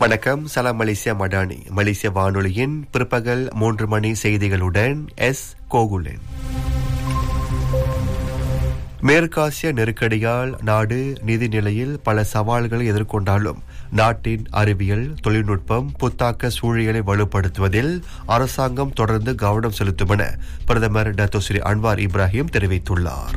வணக்கம் சலாம் மலேசியா மடானி மலேசிய வானொலியின் பிற்பகல் மூன்று மணி செய்திகளுடன் எஸ் கோகுலன் மேற்காசிய நெருக்கடியால் நாடு நிதி நிலையில் பல சவால்களை எதிர்கொண்டாலும் நாட்டின் அறிவியல் தொழில்நுட்பம் புத்தாக்க சூழியலை வலுப்படுத்துவதில் அரசாங்கம் தொடர்ந்து கவனம் செலுத்தும் என பிரதமர் டத்தோஸ்ரீ அன்வார் இப்ராஹிம் தெரிவித்துள்ளார்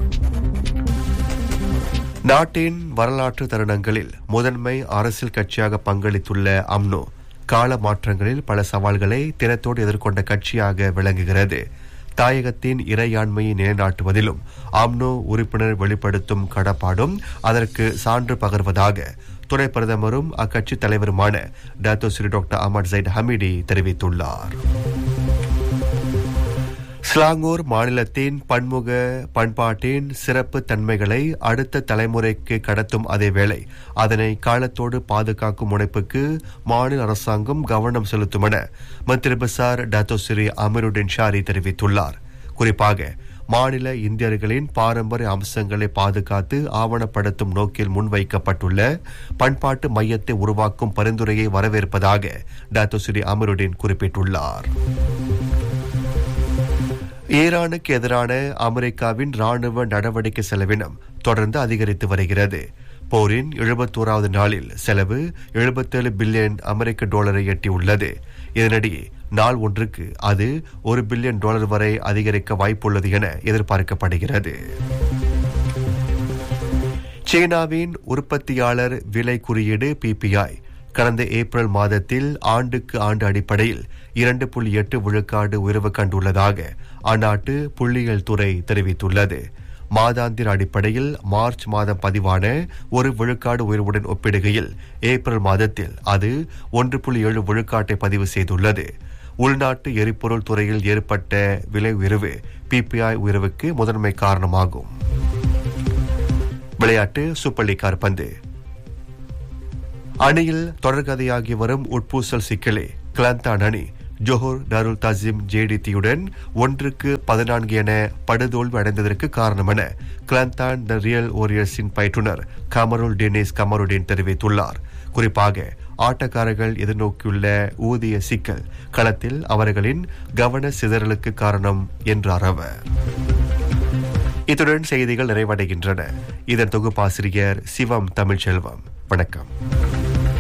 நாட்டின் வரலாற்று தருணங்களில் முதன்மை அரசியல் கட்சியாக பங்களித்துள்ள அம்னோ கால மாற்றங்களில் பல சவால்களை தினத்தோடு எதிர்கொண்ட கட்சியாக விளங்குகிறது தாயகத்தின் இறையாண்மையை நிலைநாட்டுவதிலும் ஆம்னோ உறுப்பினர் வெளிப்படுத்தும் கடப்பாடும் அதற்கு சான்று பகர்வதாக துணை பிரதமரும் அக்கட்சி தலைவருமான doctor Seri doctor Ahmad Zahid Hamidi தெரிவித்துள்ளார் ஸ்லாங்கூர் மாநிலத்தின் பன்முக பண்பாட்டின் சிறப்பு தன்மைகளை அடுத்த தலைமுறைக்கு கடத்தும் அதேவேளை அதனை காலத்தோடு பாதுகாக்கும் முனைப்புக்கு மாநில அரசாங்கம் கவனம் செலுத்தும் என Menteri Besar Dato' Seri Amirudin Shari தெரிவித்துள்ளார் குறிப்பாக மாநில இந்தியர்களின் பாரம்பரிய அம்சங்களை பாதுகாத்து ஆவணப்படுத்தும் நோக்கில் முன்வைக்கப்பட்டுள்ள பண்பாட்டு மையத்தை உருவாக்கும் பரிந்துரையை வரவேற்பதாக டாத்தோ ஸ்ரீ அமருடின் குறிப்பிட்டுள்ளார் ஈரானுக்கு எதிரான அமெரிக்காவின் ராணுவ நடவடிக்கை செலவினம் தொடர்ந்து அதிகரித்து வருகிறது போரின் எழுபத்தோராவது நாளில் செலவு எழுபத்தேழு பில்லியன் அமெரிக்க டாலரை எட்டியுள்ளது இதனிடையே நாள் ஒன்றுக்கு அது ஒரு பில்லியன் டாலர் வரை அதிகரிக்க வாய்ப்புள்ளது என எதிர்பார்க்கப்படுகிறது சீனாவின் உற்பத்தியாளர் விலை குறியீடு பிபிஐ கடந்த ஏப்ரல் மாதத்தில் ஆண்டுக்கு ஆண்டு அடிப்படையில் இரண்டு புள்ளி எட்டு விழுக்காடு உயர்வு கண்டுள்ளதாக அந்நாட்டு புள்ளியியல் துறை தெரிவித்துள்ளது மாதாந்திர அடிப்படையில் மார்ச் மாதம் பதிவான ஒரு விழுக்காடு உயர்வுடன் ஒப்பிடுகையில் ஏப்ரல் மாதத்தில் அது ஒன்று புள்ளி ஏழு விழுக்காட்டை பதிவு செய்துள்ளது உள்நாட்டு எரிபொருள் துறையில் ஏற்பட்ட விலை உயர்வு பிபிஐ உயர்வுக்கு முதன்மை காரணமாகும் விளையாட்டு சூப்பர் லீக் கால்பந்து அணியில் தொடர்கதையாகி வரும் உட்பூசல் சிக்கலே கிளாந்தான் அணி ஜோஹர் டாருல் தசிம் ஜேடிடியுடன் ஒன்றுக்கு பதினான்கு என படுதோல்வி அடைந்ததற்கு காரணம் என கிளாந்தான் த ரியல் ஓரியர்ஸின் பயிற்றுனர் கமருல் டெனிஸ் கமருடீன் தெரிவித்துள்ளார் குறிப்பாக ஆட்டக்காரர்கள் எதிர்நோக்கியுள்ள ஊதிய சிக்கல் களத்தில் அவர்களின் கவன சிதறலுக்கு காரணம் என்றார் அவர் இத்துடன் செய்திகள் நிறைவடைகின்றன இதன் தொகுப்பாசிரியர் சிவம் தமிழ்ச்செல்வம் வணக்கம்